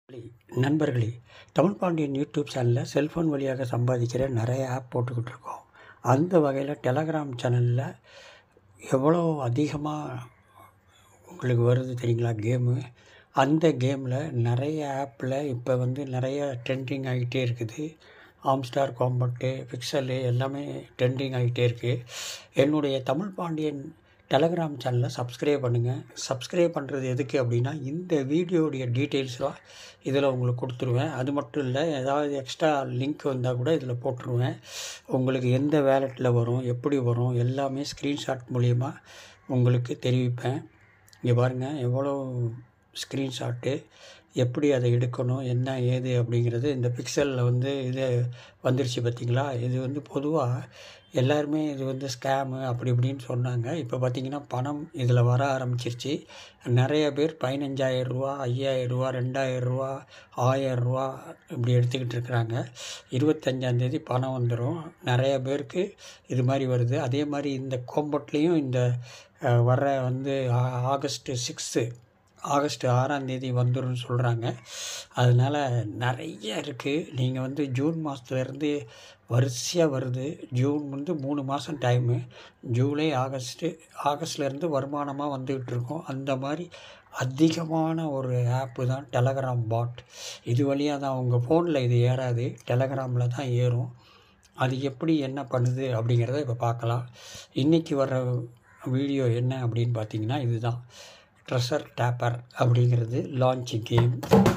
நண்பர்களே தமிழ் பாண்டியன் யூடியூப் சேனலில் செல்ஃபோன் வழியாக சம்பாதிக்கிற நிறைய ஆப் போட்டுக்கிட்டு இருக்கோம் அந்த வகையில் டெலகிராம் சேனலில் எவ்வளோ அதிகமாக உங்களுக்கு வருது தெரியுங்களா கேமு அந்த கேமில் நிறைய ஆப்பில் இப்போ வந்து நிறைய ட்ரெண்டிங் ஆகிட்டே இருக்குது ஆம்ஸ்டார் காம்பக்ட்டு பிக்சலு எல்லாமே ட்ரெண்டிங் ஆகிட்டே இருக்குது என்னுடைய தமிழ் பாண்டியன் டெலகிராம் சேனலை சப்ஸ்கிரைப் பண்ணுங்கள் சப்ஸ்கிரைப் பண்ணுறது எதுக்கு அப்படின்னா இந்த வீடியோடைய டீட்டெயில்ஸ்லாம் இதில் உங்களுக்கு கொடுத்துருவேன் அது மட்டும் இல்லை ஏதாவது எக்ஸ்ட்ரா லிங்க் வந்தால் கூட இதில் போட்டுருவேன் உங்களுக்கு எந்த வேலெட்டில் வரும் எப்படி வரும் எல்லாமே ஸ்க்ரீன்ஷாட் மூலிமா உங்களுக்கு தெரிவிப்பேன் இங்கே பாருங்கள் எவ்வளோ ஸ்க்ரீன்ஷாட்டு எப்படி அதை எடுக்கணும் என்ன ஏது அப்படிங்கிறது இந்த பிக்சலில் வந்து இது வந்துருச்சு பார்த்தீங்களா இது வந்து பொதுவாக எல்லாருமே இது வந்து ஸ்கேமு அப்படி இப்படின்னு சொன்னாங்க இப்போ பார்த்தீங்கன்னா பணம் இதில் வர ஆரம்பிச்சிருச்சு நிறைய பேர் பதினஞ்சாயிரரூவா ஐயாயிரரூவா ரெண்டாயிரரூவா ஆயரூவா இப்படி எடுத்துக்கிட்டு இருக்கிறாங்க இருபத்தஞ்சாந்தேதி பணம் வந்துடும் நிறைய பேருக்கு இது மாதிரி வருது அதே மாதிரி இந்த கோம்பட்லேயும் இந்த அஹ், வர்ற வந்து ஆ- ஆகஸ்ட்டு சிக்ஸ்த்து ஆகஸ்ட் ஆறாம் தேதி வந்துரும்னு சொல்கிறாங்க அதனால் நிறைய இருக்குது நீங்கள் வந்து ஜூன் மாதத்துலேருந்து வரிசையாக வருது ஜூன் வந்து மூணு மாதம் டைமு ஜூலை ஆகஸ்ட்டு ஆகஸ்ட்லேருந்து வருமானமாக வந்துக்கிட்டு இருக்கோம் அந்த மாதிரி அதிகமான ஒரு ஆப்பு தான் டெலகிராம் பாட் இது வழியாக தான் உங்கள் ஃபோனில் இது ஏறாது டெலகிராமில் தான் ஏறும் அது எப்படி என்ன பண்ணுது அப்படிங்கிறத இப்போ பார்க்கலாம் இன்றைக்கி வர்ற வீடியோ என்ன அப்படின்னு பார்த்தீங்கன்னா இதுதான் ட்ரெஷர் டேப்பர் அப்படிங்கிறது லான்ச் கேம்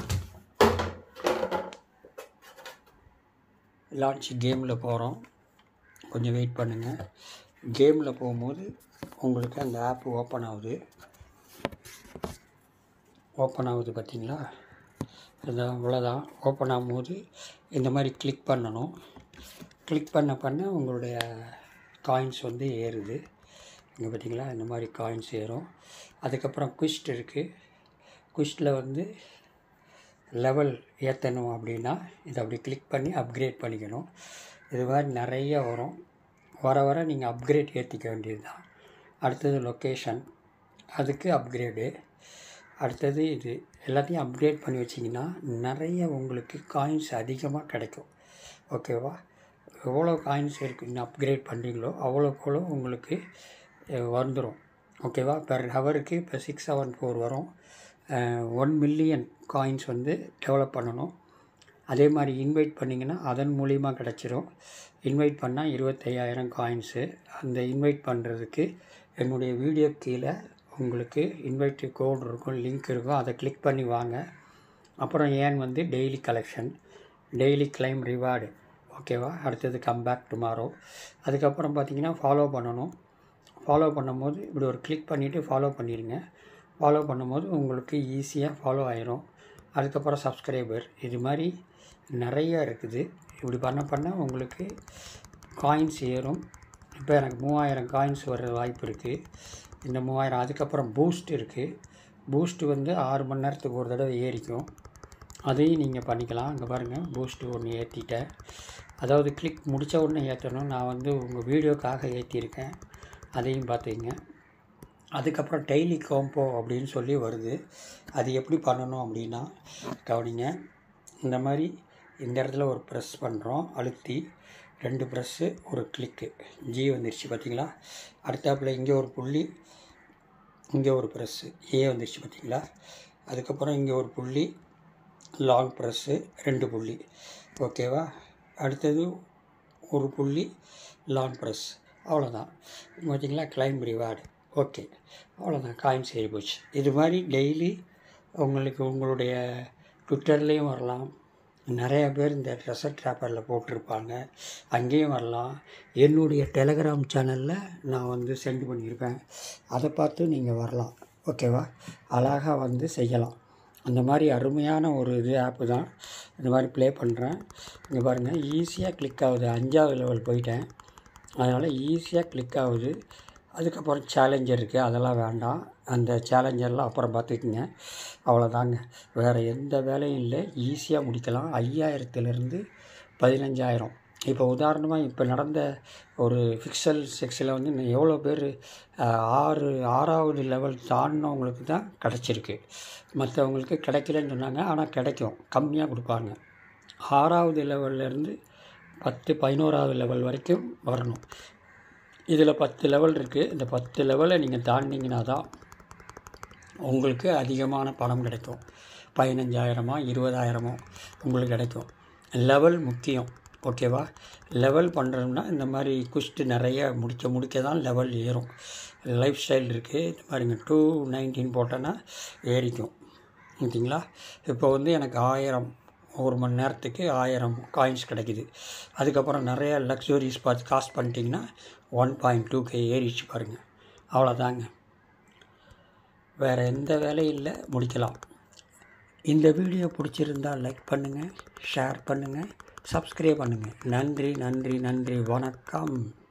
லான்ச் கேமில் போகிறோம் கொஞ்சம் வெயிட் பண்ணுங்கள் கேமில் போகும்போது உங்களுக்கு அந்த ஆப் ஓப்பன் ஆகுது ஓப்பன் ஆகுது பார்த்தீங்களா அதான் அவ்வளோதான் ஓப்பன் ஆகும்போது இந்த மாதிரி கிளிக் பண்ணணும் கிளிக் பண்ண பண்ண உங்களுடைய காயின்ஸ் வந்து ஏறுது இங்கே பார்த்தீங்களா இந்த மாதிரி காயின்ஸ் ஏறும் அதுக்கப்புறம் குவிஸ்ட் இருக்குது குவிஸ்டில் வந்து லெவல் ஏற்றணும் அப்படின்னா இதை அப்படி கிளிக் பண்ணி அப்கிரேட் பண்ணிக்கணும் இது மாதிரி நிறைய வரும் வர வர நீங்கள் அப்கிரேட் ஏற்றிக்க வேண்டியது தான் அடுத்தது லொக்கேஷன் அதுக்கு அப்கிரேடு அடுத்தது இது எல்லாத்தையும் அப்கிரேட் பண்ணி வச்சிங்கன்னா நிறைய உங்களுக்கு காயின்ஸ் அதிகமாக கிடைக்கும் ஓகேவா எவ்வளோ காயின்ஸ் இருக்கு இன்னும் அப்கிரேட் பண்ணுறீங்களோ அவ்வளோக்கு அவ்வளோ உங்களுக்கு அஹ், வந்துடும் ஓகேவா பெர் ஹவருக்கு இப்போ சிக்ஸ் செவன் ஃபோர் வரும் ஒன் மில்லியன் காயின்ஸ் வந்து டெவலப் பண்ணணும் அதே மாதிரி இன்வைட் பண்ணிங்கன்னா அதன் மூலிமா கிடச்சிரும் இன்வைட் பண்ணால் இருபத்தையாயிரம் காயின்ஸு அந்த இன்வைட் பண்ணுறதுக்கு என்னுடைய வீடியோ கீழே உங்களுக்கு இன்வைட் கோட் இருக்கும் லிங்க் இருக்கும் அதை கிளிக் பண்ணி வாங்க அப்புறம் ஏன் வந்து daily collection daily claim reward ஓகேவா அடுத்தது கம் பேக் டுமாரோ அதுக்கப்புறம் பார்த்தீங்கன்னா ஃபாலோ பண்ணணும் ஃபாலோ பண்ணும்போது இப்படி ஒரு கிளிக் பண்ணிவிட்டு ஃபாலோ பண்ணிடுங்க ஃபாலோ பண்ணும்போது உங்களுக்கு ஈஸியாக ஃபாலோ ஆயிரும் அதுக்கப்புறம் சப்ஸ்கிரைபர் இது மாதிரி நிறைய இருக்குது இப்படி பண்ண பண்ண உங்களுக்கு காயின்ஸ் ஏறும் இப்போ எனக்கு மூவாயிரம் காயின்ஸ் வர்ற வாய்ப்பு இருக்குது இந்த மூவாயிரம் அதுக்கப்புறம் பூஸ்ட் இருக்குது பூஸ்ட் வந்து ஆறு மணி நேரத்துக்கு ஒரு தடவை ஏறிக்கும் அதையும் நீங்கள் பண்ணிக்கலாம் அங்கே பாருங்கள் பூஸ்ட்டு ஒன்று ஏற்றிட்டேன் அதாவது கிளிக் முடித்த உடனே ஏற்றணும் நான் வந்து உங்கள் வீடியோக்காக ஏற்றிருக்கேன் அதையும் பார்த்துங்க அதுக்கப்புறம் டெய்லி கோம்போ அப்படின்னு சொல்லி வருது அது எப்படி பண்ணணும் அப்படின்னா கவனிங்க இந்த மாதிரி இந்த இடத்துல ஒரு ப்ரெஸ் பண்ணுறோம் அழுத்தி ரெண்டு ப்ரெஸ்ஸு ஒரு கிளிக்கு ஜி வந்துருச்சு பார்த்தீங்களா அடுத்தாப்புல இங்கே ஒரு புள்ளி இங்கே ஒரு ப்ரெஸ்ஸு ஏ வந்துருச்சு பார்த்தீங்களா அதுக்கப்புறம் இங்கே ஒரு புள்ளி லாங் ப்ரெஸ்ஸு ரெண்டு புள்ளி ஓகேவா அடுத்தது ஒரு புள்ளி லாங் ப்ரெஸ் அவ்வளோதான் பார்த்தீங்களா கிளைம் ரிவார்டு ஓகே அவ்வளோதான் காயின்ஸ் ஏறி போச்சு இது மாதிரி டெய்லி உங்களுக்கு உங்களுடைய ட்விட்டர்லேயும் வரலாம் நிறைய பேர் இந்த ட்ரெஷர் ட்ராப்பரில் போட்டிருப்பாங்க அங்கேயும் வரலாம் என்னுடைய டெலகிராம் சேனலில் நான் வந்து சென்ட் பண்ணியிருப்பேன் அதை பார்த்து நீங்கள் வரலாம் ஓகேவா அழகாக வந்து செய்யலாம் அந்த மாதிரி அருமையான ஒரு இது ஆப்பு தான் இந்த மாதிரி ப்ளே பண்ணுறேன் இங்கே பாருங்கள் ஈஸியாக கிளிக் ஆகுது அஞ்சாவது லெவல் போயிட்டேன் அதனால் ஈஸியாக கிளிக் ஆகுது அதுக்கப்புறம் சேலஞ்சர் இருக்குது அதெல்லாம் வேண்டாம் அந்த சேலஞ்சர்லாம் அப்புறம் பார்த்துக்குங்க அவ்வளோதாங்க வேறு எந்த வேலையும் இல்லை ஈஸியாக முடிக்கலாம் ஐயாயிரத்துலேருந்து பதினஞ்சாயிரம் இப்போ உதாரணமாக இப்போ நடந்த ஒரு ஃபிக்சல் செக்ஸில் வந்து இன்னும் எவ்வளோ பேர் ஆறு ஆறாவது லெவல் தாண்டினவங்களுக்கு தான் கிடச்சிருக்கு மற்றவங்களுக்கு கிடைக்கலன்னு சொன்னாங்க ஆனால் கிடைக்கும் கம்மியாக கொடுப்பாங்க ஆறாவது லெவல்லேருந்து பத்து பதினோராவது லெவல் வரைக்கும் வரணும் இதில் பத்து லெவல் இருக்குது இந்த பத்து லெவலை நீங்கள் தாண்டிங்கன்னா தான் உங்களுக்கு அதிகமான பணம் கிடைக்கும் பதினஞ்சாயிரமோ இருபதாயிரமோ உங்களுக்கு கிடைக்கும் லெவல் முக்கியம் ஓகேவா லெவல் பண்ணுறோம்னா இந்த மாதிரி குஸ்ட் நிறைய முடிக்க முடிக்க தான் லெவல் ஏறும் லைஃப் ஸ்டைல் இருக்குது இந்த மாதிரிங்க டூ நைன்டீன் போட்டோன்னா ஏறிக்கும் ஓகேங்களா இப்போ வந்து எனக்கு ஆயிரம் ஒரு மணி நேரத்துக்கு ஆயிரம் காயின்ஸ் கிடைக்குது அதுக்கப்புறம் நிறைய லக்ஸுரிஸ் பார்த்து காஸ்ட் பண்ணிட்டீங்கன்னா ஒன் பாயிண்ட் டூ கே ஏறிச்சு பாருங்கள் அவ்வளோதாங்க வேறு எந்த வேலையும் இல்லை முடிக்கலாம் இந்த வீடியோ பிடிச்சிருந்தால் லைக் பண்ணுங்கள் ஷேர் பண்ணுங்கள் சப்ஸ்கிரைப் பண்ணுங்கள் நன்றி நன்றி நன்றி வணக்கம்